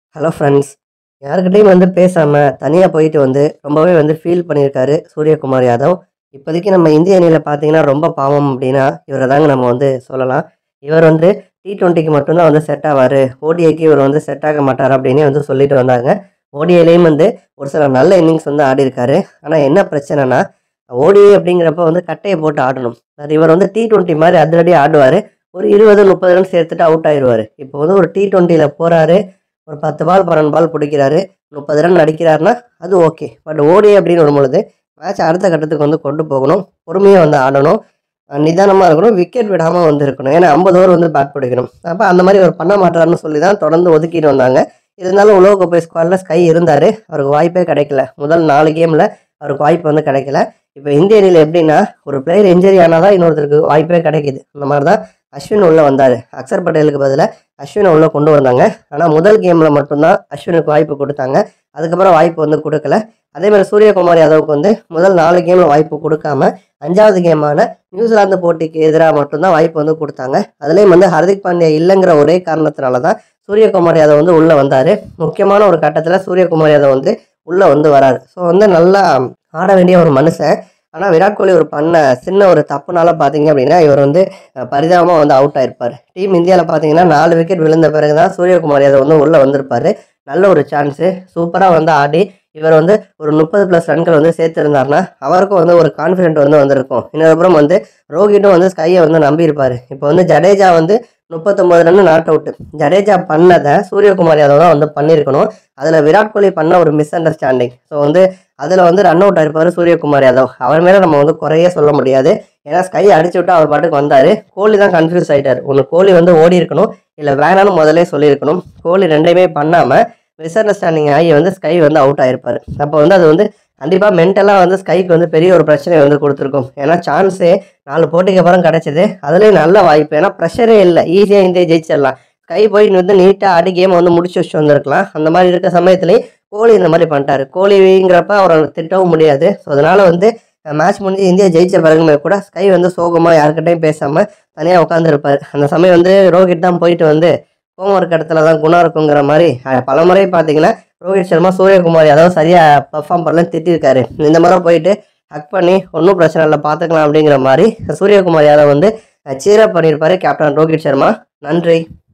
hello friends யாருக்கிட்டையும் வந்து பேசாமல் தனியாக போயிட்டு வந்து ரொம்பவே வந்து ஃபீல் பண்ணியிருக்காரு சூரியகுமார் யாதவ் இப்போதைக்கு நம்ம இந்திய அணியில் பார்த்தீங்கன்னா ரொம்ப பாவம் அப்படின்னா இவரை தாங்க நம்ம வந்து சொல்லலாம் இவர் வந்து டி டுவெண்ட்டிக்கு மட்டும்தான் வந்து செட் ஆவார் ஓடிஐக்கு இவர் வந்து செட் ஆக மாட்டார் அப்படின்னே வந்து சொல்லிட்டு வந்தாங்க ஓடிஐலையும் வந்து ஒரு சில நல்ல இன்னிங்ஸ் வந்து ஆடி இருக்காரு ஆனால் என்ன பிரச்சனைனா ஓடிஐ அப்படிங்கிறப்ப வந்து கட்டையை போட்டு ஆடணும் அது இவர் வந்து டி டுவெண்ட்டி மாதிரி அதிரடி ஆடுவார் ஒரு இருபது முப்பது ரன் சேர்த்துட்டு அவுட் ஆயிடுவார் இப்போ வந்து ஒரு டி டுவெண்ட்டியில் போகிறாரு ஒரு பத்து பால் பன்னெண்டு பால் பிடிக்கிறாரு முப்பது ரன் அடிக்கிறாருன்னா அது ஓகே பட் ஓடி அப்படின்னு வரும்பொழுது மேட்ச் அடுத்த கட்டத்துக்கு வந்து கொண்டு போகணும் பொறுமையாக வந்து ஆடணும் நிதானமாக இருக்கணும் விக்கெட் விடாமல் வந்து இருக்கணும் ஏன்னா ஐம்பது ஓவர் வந்து பேட் பிடிக்கணும் அப்போ அந்த மாதிரி அவர் பண்ண மாட்டாருன்னு சொல்லி தான் தொடர்ந்து ஒதுக்கிட்டு வந்தாங்க இருந்தாலும் உலகக்கோப்பை ஸ்குவாடில் ஸ்கை இருந்தார் அவருக்கு வாய்ப்பே கிடைக்கல முதல் நாலு கேமில் அவருக்கு வாய்ப்பு வந்து கிடைக்கல இப்போ இந்திய அணியில் எப்படின்னா ஒரு பிளேயர் இன்ஜரி ஆனால் தான் இன்னொருத்தருக்கு வாய்ப்பே கிடைக்குது அந்த மாதிரி தான் அஸ்வின் உள்ளே வந்தார் அக்சர் பட்டேலுக்கு பதிலாக அஸ்வினை உள்ளே கொண்டு வந்தாங்க ஆனால் முதல் கேமில் மட்டும்தான் அஸ்வினுக்கு வாய்ப்பு கொடுத்தாங்க அதுக்கப்புறம் வாய்ப்பு வந்து கொடுக்கல அதே மாதிரி சூரியகுமார் யாதவுக்கு வந்து முதல் நாலு கேமில் வாய்ப்பு கொடுக்காம அஞ்சாவது கேமான நியூசிலாந்து போட்டிக்கு எதிராக மட்டும்தான் வாய்ப்பு வந்து கொடுத்தாங்க அதுலேயும் வந்து ஹர்திக் பாண்டியா இல்லைங்கிற ஒரே காரணத்தினால தான் சூரியகுமார் யாதவ் வந்து உள்ளே வந்தார் முக்கியமான ஒரு கட்டத்தில் சூரியகுமார் யாதவ் வந்து உள்ளே வந்து வராரு ஸோ வந்து நல்லா ஆட வேண்டிய ஒரு மனுஷன் ஆனால் விராட் கோலி ஒரு பண்ண சின்ன ஒரு தப்புனால பார்த்தீங்க அப்படின்னா இவர் வந்து பரிதாபமாக வந்து அவுட் ஆயிருப்பார் டீம் இந்தியாவில் பார்த்தீங்கன்னா நாலு விக்கெட் விழுந்த பிறகு தான் சூரியகுமார் யாதவ் வந்து உள்ளே வந்திருப்பார் நல்ல ஒரு சான்ஸு சூப்பராக வந்து ஆடி இவர் வந்து ஒரு முப்பது ப்ளஸ் ரன்கள் வந்து சேர்த்துருந்தாருன்னா அவருக்கும் வந்து ஒரு கான்ஃபிடென்ட் வந்து வந்திருக்கும் இன்னொரு வந்து ரோஹிட்டும் வந்து ஸ்கையை வந்து நம்பியிருப்பார் இப்போ வந்து ஜடேஜா வந்து முப்பத்தொம்பது ரன் நாட் அவுட்டு ஜடேஜா பண்ணதை சூரியகுமார் யாதவ் தான் வந்து பண்ணியிருக்கணும் அதில் விராட் கோலி பண்ண ஒரு மிஸ் அண்டர்ஸ்டாண்டிங் ஸோ வந்து அதில் வந்து ரன் அவுட் ஆயிருப்பார் சூரியகுமார் யாதவ் அவர் மேலே நம்ம வந்து குறையே சொல்ல முடியாது ஏன்னா ஸ்கை அடிச்சு விட்டு அவர் பாட்டுக்கு வந்தார் கோலி தான் கன்ஃபியூஸ் ஆகிட்டார் ஒன்று கோலி வந்து ஓடி இருக்கணும் இல்லை வேணான்னு முதல்லே சொல்லியிருக்கணும் கோலி ரெண்டையுமே பண்ணாமல் மிஸ் அண்டர்ஸ்டாண்டிங் ஆகி வந்து ஸ்கை வந்து அவுட் ஆயிருப்பார் அப்போ வந்து அது வந்து கண்டிப்பாக மென்டலாக வந்து ஸ்கைக்கு வந்து பெரிய ஒரு பிரச்சனை வந்து கொடுத்துருக்கும் ஏன்னா சான்ஸே நாலு போட்டிக்கு அப்புறம் கிடச்சிது அதுலேயும் நல்ல வாய்ப்பு ஏன்னா ப்ரெஷரே இல்லை ஈஸியாக இந்தியா ஜெயிச்சிடலாம் ஸ்கை போய் வந்து நீட்டாக ஆடி கேம் வந்து முடிச்சு வச்சு வந்திருக்கலாம் அந்த மாதிரி இருக்க சமயத்துலேயும் கோலி இந்த மாதிரி பண்ணிட்டாரு கோலிங்கிறப்ப அவரை திட்டவும் முடியாது ஸோ அதனால் வந்து மேட்ச் முடிஞ்சு இந்தியா ஜெயிச்ச பிறகுமே கூட ஸ்கை வந்து சோகமாக யாருக்கிட்டையும் பேசாமல் தனியாக உட்காந்துருப்பார் அந்த சமயம் வந்து ரோஹித் தான் போயிட்டு வந்து ஹோம்ஒர்க் இடத்துல தான் குணம் இருக்குங்கிற மாதிரி பல முறை பார்த்தீங்கன்னா ரோஹித் சர்மா சூரியகுமார் யாதவ் சரியாக பர்ஃபார்ம் பண்ணலன்னு திட்டிருக்காரு இந்த மாதிரி போயிட்டு ஹக் பண்ணி ஒன்றும் பிரச்சனை இல்லை பார்த்துக்கலாம் அப்படிங்கிற மாதிரி சூரியகுமார் யாதவ் வந்து சீரப் பண்ணியிருப்பாரு கேப்டன் ரோஹித் சர்மா நன்றி